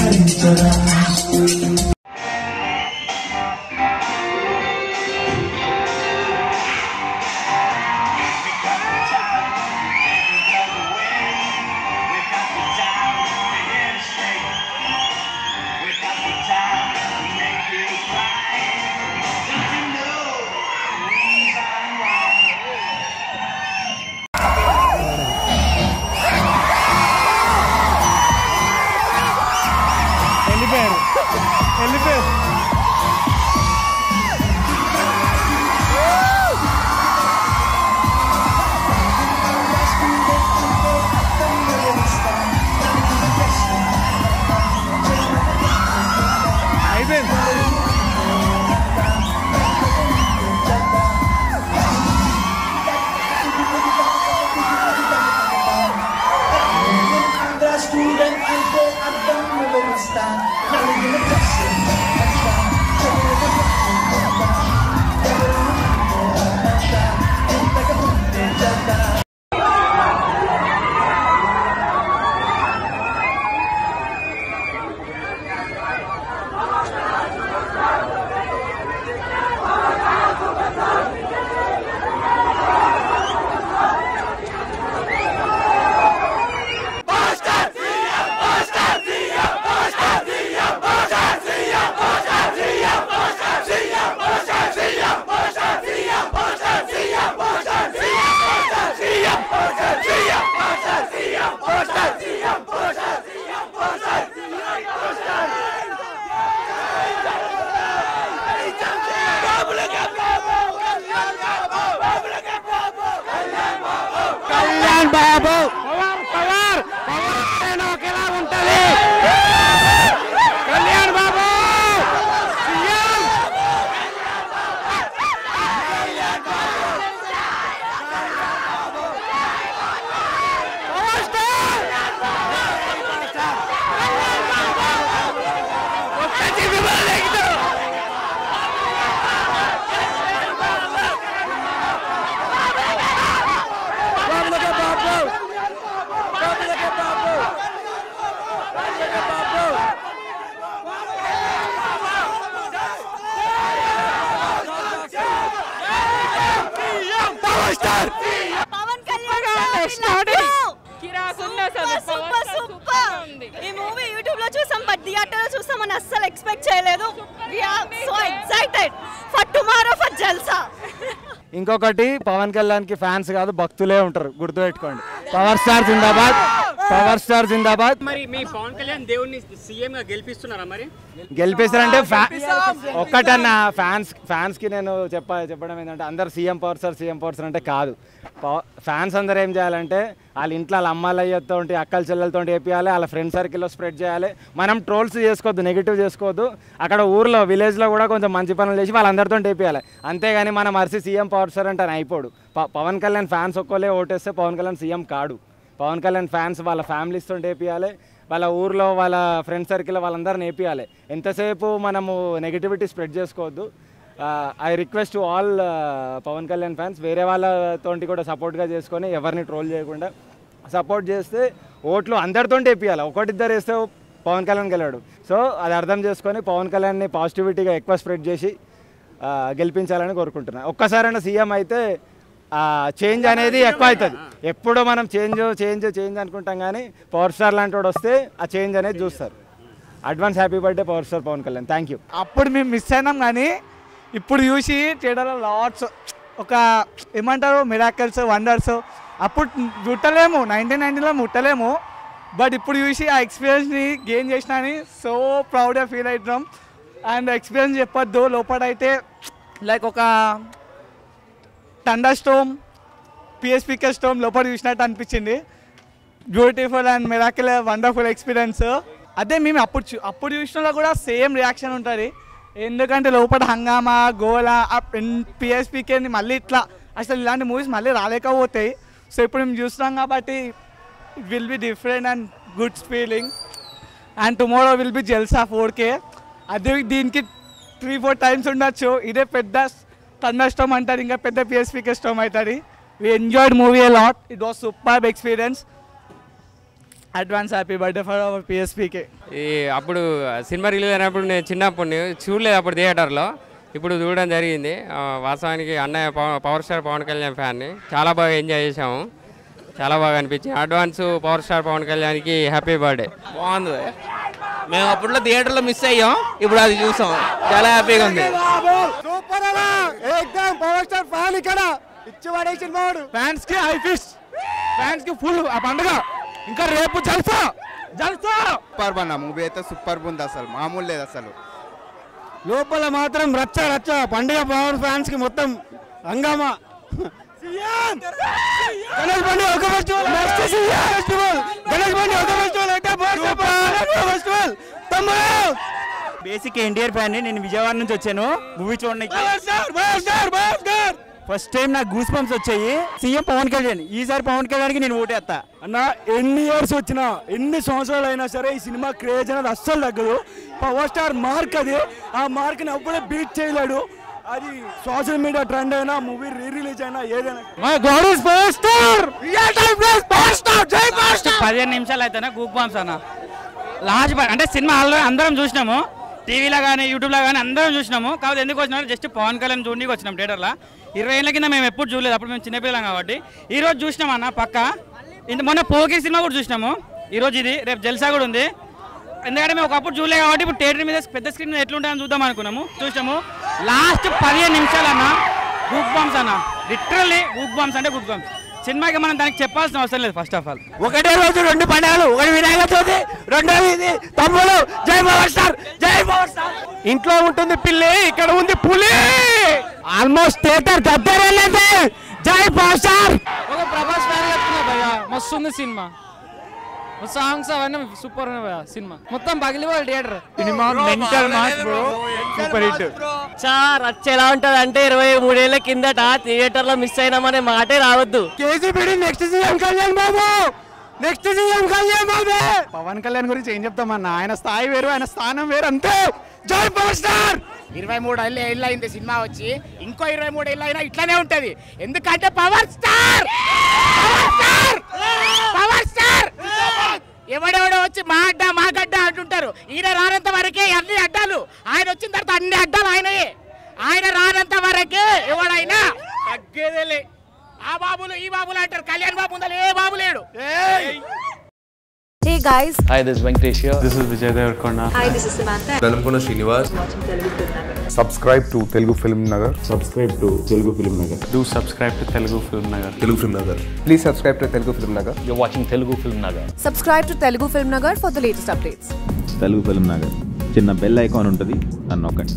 స్మరించరా వెళ్ళిపోయారు వెళ్ళిపోయారు అయిపోయింది ఆంధ్ర స్టూడెంట్ అంటే అర్థం వివరిస్తా నలుగురు కష్టం అంతా చదువుకు అంతా ఎవరు అంతా ఇంతకు ముందే చేద్దా Kalyan Babu power power power అంటే ఒకేలా ఉంటది Kalyan Babu CM power star ఒక్క జీవి బాలేగితో బాబులకే బాబు బాబులకే బాబు బాబులకే బాబు పవర్ స్టార్ పవన్ కళ్యాణ్ కిరాకుంది అసలు సూపర్ పవర్ సూపర్ సూపర్ ఉంది ఈ మూవీ యూట్యూబ్ లో చూసాం బట్ థియేటర్ లో చూసామని అస్సలు ఎక్స్పెక్ట్ చేయలేదు so excited for tomorrow for Jalsa ఇంకొకటి పవన్ కళ్యాణ్ కి ఫ్యాన్స్ కాదు భక్తులే ఉంటారు గుర్తుపెట్టుకోండి పవర్ స్టార్ జిందాబాద్ పవర్ స్టార్ జిందాబాద్ మరి మీ పవన్ కళ్యాణ్ దేవుడిని సీఎం గా గెలిపిస్తున్నారా మరి గెలిపిస్తారంటే ఫ్యా ఒక్కటన్నా ఫ్యాన్స్ ఫ్యాన్స్ కి నేను చెప్ప చెప్పడం ఏంటంటే అందరు CM power sir CM power sir అంటే కాదు ఫ్యాన్స్ అందరు ఏం చేయాలంటే వాళ్ళ ఇంట్లో వాళ్ళ అమ్మాయిలు అయ్యతో అక్కల చెల్లెలతో వేపియాలి వాళ్ళ ఫ్రెండ్ సర్కిల్లో స్ప్రెడ్ చేయాలి మనం ట్రోల్స్ చేసుకోవద్దు నెగిటివ్ చేసుకోవద్దు అక్కడ ఊర్లో విలేజ్లో కూడా కొంచెం మంచి పనులు చేసి వాళ్ళందరితో వేపియాలి అంతేగాని మనం అరిసి సీఎం పవర్ సార్ అంటే అని అయిపోడు ప- పవన్ కళ్యాణ్ ఫ్యాన్స్ ఒక్కలే ఓటేస్తే పవన్ కళ్యాణ్ సీఎం కాడు పవన్ కళ్యాణ్ ఫ్యాన్స్ వాళ్ళ ఫ్యామిలీస్తో వేపియాలి వాళ్ళ ఊర్లో వాళ్ళ ఫ్రెండ్ సర్కిల్ వాళ్ళందరిని వేపియాలి ఎంతసేపు మనము నెగిటివిటీ స్ప్రెడ్ చేసుకోవద్దు I request to all Pawan Kalyan fans వేరే వాళ్ళతోటి కూడా సపోర్ట్గా చేసుకొని ఎవరిని ట్రోల్ చేయకుండా సపోర్ట్ చేస్తే ఓట్లు అందరితో వేపియాలి ఒకటిద్దరు వేస్తే పవన్ కళ్యాణ్ గెలవాడు సో అది అర్థం చేసుకొని పవన్ కళ్యాణ్ని పాజిటివిటీగా ఎక్కువ స్ప్రెడ్ చేసి ఆ, గెలిపించాలని కోరుకుంటున్నాను ఒక్కసారైనా సీఎం అయితే చేంజ్ అనేది ఎక్కువ అవుతుంది ఎప్పుడో మనం చేంజ్ చేంజ్ చేంజ్ అనుకుంటాం కానీ పవర్ స్టార్ లాంటి వాడు వస్తే ఆ చేంజ్ అనేది చూస్తారు advance happy birthday power star Pawan Kalyan thank you అప్పుడు మేము మిస్ అయినాం కానీ ఇప్పుడు చూసి థియేటర్లో లాట్స్ ఒక ఏమంటారు మిరాకల్స్ వండర్స్ అప్పుడు ముట్టలేము నైన్టీన్ నైన్టీన్లో ముట్టలేము బట్ ఇప్పుడు చూసి ఆ ఎక్స్పీరియన్స్ని గెయిన్ చేసినా అని సో ప్రౌడ్గా ఫీల్ అవుతున్నాం అండ్ ఎక్స్పీరియన్స్ చెప్పొద్దు లోపల అయితే లైక్ ఒక టండర్ స్టోమ్ పిఎస్పికే స్టోమ్ లోపల చూసినట్టు అనిపించింది beautiful and miracle wonderful experience అదే మేము అప్పుడు చూ అప్పుడు చూసిన కూడా సేమ్ రియాక్షన్ ఉంటుంది ఎందుకంటే లోపల హంగామా గోలా పిఎస్పికేని మళ్ళీ ఇట్లా అసలు ఇలాంటి మూవీస్ మళ్ళీ రాలేకపోతాయి సో ఇప్పుడు మేము చూస్తున్నాం కాబట్టి it will be different and good feeling and tomorrow will be Jalsa four K అదే దీనికి త్రీ ఫోర్ టైమ్స్ ఉండొచ్చు ఇదే పెద్ద థండర్ స్టోమ్ అంటారు ఇంకా పెద్ద పిఎస్పికే స్టోమ్ అవుతుంది we enjoyed movie lot it was super experience advance happy birthday for our PSPK ఈ అప్పుడు సినిమా రిలీజ్ అయినప్పుడు నేను చిన్నప్పుడు నేను చూడలేదు అప్పుడు థియేటర్లో ఇప్పుడు చూడడం జరిగింది ఆ, వాస్తవానికి అన్నయ్య పవ- పవర్ స్టార్ పవన్ కళ్యాణ్ ఫ్యాన్ని చాలా బాగా ఎంజాయ్ చేసాము చాలా బాగా అనిపించింది అడ్వాన్స్ పవర్ స్టార్ పవన్ కళ్యాణ్కి హ్యాపీ బర్త్డే బాగుంది మేము అప్పట్లో థియేటర్లో మిస్ అయ్యాం ఇప్పుడు అది చూసాం చాలా హ్యాపీగా ఉంది సూపర్ అలా ఏకదం పవర్ స్టార్ ఫ్యాన్ ఇక్కడ ఇచ్చి పడేసిన వాడు ఫ్యాన్స్ కి హై ఫిస్ట్ ఫ్యాన్స్ కి ఫుల్ ఆ పండుగ ఇంకా రేపు జల్సా జల్సా సూపర్ అన్న మూవీ అయితే సూపర్ ఉంది అసలు మామూలు లేదు అసలు లోపల మాత్రం రచ్చ రచ్చ పండుగ పవన్ ఫ్యాన్స్ కి మొత్తం హంగామా గణేష్ బండి ఒక ఫెస్టివల్ నెక్స్ట్ ఫెస్టివల్ గణేష్ బండి ఒక ఫెస్టివల్ అంటే ఫెస్టివల్ తమ్ముడు బేసిక్ ఎన్టీఆర్ ఫ్యాన్ నేను విజయవాడ నుంచి వచ్చాను మూవీ చూడడానికి ఫస్ట్ టైం నాకు గూస్ బంప్స్ వచ్చాయి సీఎం పవన్ కళ్యాణ్ ఈసారి పవన్ కళ్యాణ్కి నేను ఓటేస్తా అన్న ఎన్ని ఇయర్స్ వచ్చినా ఎన్ని సంవత్సరాలు అయినా సరే ఈ సినిమా క్రేజ్ అనేది అస్సలు తగ్గదు పవర్ స్టార్ మార్క్ అది ఆ మార్క్ ని అప్పుడే బీట్ చేయలేడు అది సోషల్ మీడియా ట్రెండ్ అయినా మూవీ రీ రిలీజ్ అయినా ఏదైనా my god is power star power star జై పవర్ స్టార్ పదిహేను నిమిషాలు అయితేనే గూక్ బాంబ్స్ అన్న లాస్ట్ అంటే సినిమా హాల్లో అందరం చూసినాము టీవీలో కానీ యూట్యూబ్లో కానీ అందరం చూసినాము కాకపోతే ఎందుకు వచ్చినా జస్ట్ పవన్ కళ్యాణ్ చూడడానికి వచ్చినాం థియేటర్లో ఇరవై ఏళ్ళ కింద మేము ఎప్పుడు చూడలేదు అప్పుడు మేము చిన్నపిల్లం కాబట్టి ఈ రోజు చూసినాం అన్న పక్క ఇంత మొన్న పోకి సినిమా కూడా చూసినాము ఈ రోజు ఇది రేపు జల్సా కూడా ఉంది ఎందుకంటే మేము ఒకప్పుడు చూడలేదు కాబట్టి ఇప్పుడు థియేటర్ మీద పెద్ద స్క్రీన్ మీద ఎట్లుంటుందని చూద్దాం అనుకున్నాము చూసాము లాస్ట్ పదిహేను నిమిషాలు అన్న గూక్ బాంబ్స్ అన్న లిటరల్లీ గూక్ బాంబ్స్ అంటే గూక్ బాంబ్స్ సినిమాకి మనం దానికి చెప్పాల్సిన అవసరం లేదు ఫస్ట్ ఆఫ్ ఆల్ ఒకటే రోజు రెండు పండుగలు ఒకటి వినాయక చవితి రెండోది ఇది తమ్ముడు జై పవర్ స్టార్ జై పవర్ స్టార్ ఇంట్లో ఉంటుంది పిల్లి ఇక్కడ ఉంది పులి ఆల్మోస్ట్ థియేటర్ దద్దరెళ్ళేది జై పవర్ స్టార్ ఒక ప్రభాస్ ఫ్యాన్ చెప్తున్నా భయ్య మస్తు ఉంది సినిమా సాంగ్స్ అవన్నీ సూపర్ ఉన్నాయి భయ్య సినిమా మొత్తం పగిలిపోవాలి థియేటర్ సినిమా mental mass bro super hit చా రచ్చ ఎలా ఉంటది అంటే ఇరవై మూడేళ్ల కిందట థియేటర్ లో మిస్ అయినామనే మాటే రావద్దు కేసీపీడి next CM Kalyan Babu next CM Kalyan Babu Pawan Kalyan గురించి ఏం చెప్తామన్నా ఆయన స్థాయి వేరు ఆయన స్థానం వేరు అంతే జై పవర్ స్టార్ ఇరవై మూడు ఏళ్ళు ఏళ్ళు అయింది సినిమా వచ్చి ఇంకో ఇరవై మూడు ఏళ్ళు అయినా ఇట్లానే ఉంటది ఎందుకంటే power star power star power star ఎవడెవడో వచ్చి మా అడ్డ మా గడ్డ అంటుంటారు ఈయన రానంత వరకే అన్ని అడ్డాలు ఆయన వచ్చిన తర్వాత అన్ని అడ్డాలు ఆయనయే ఆయన రానంత వరకే ఎవడైనా తగ్గేదేలే ఆ బాబులు ఈ బాబులు అంటారు కళ్యాణ్ బాబు ఉందా ఏ బాబు లేడు Hey guys, Hi, this is Venkatesh here. This is Vijay Deverakonda hi, this is Samantha. నలుపున Srinivas subscribe to Telugu film Nagar do subscribe to Telugu film Nagar Telugu film Nagar please subscribe to Telugu film Nagar You're watching Telugu Film Nagar. Subscribe to Telugu Film Nagar for the latest updates. Telugu film Nagar చిన్న bell icon ఉంటుంది అని నొక్కండి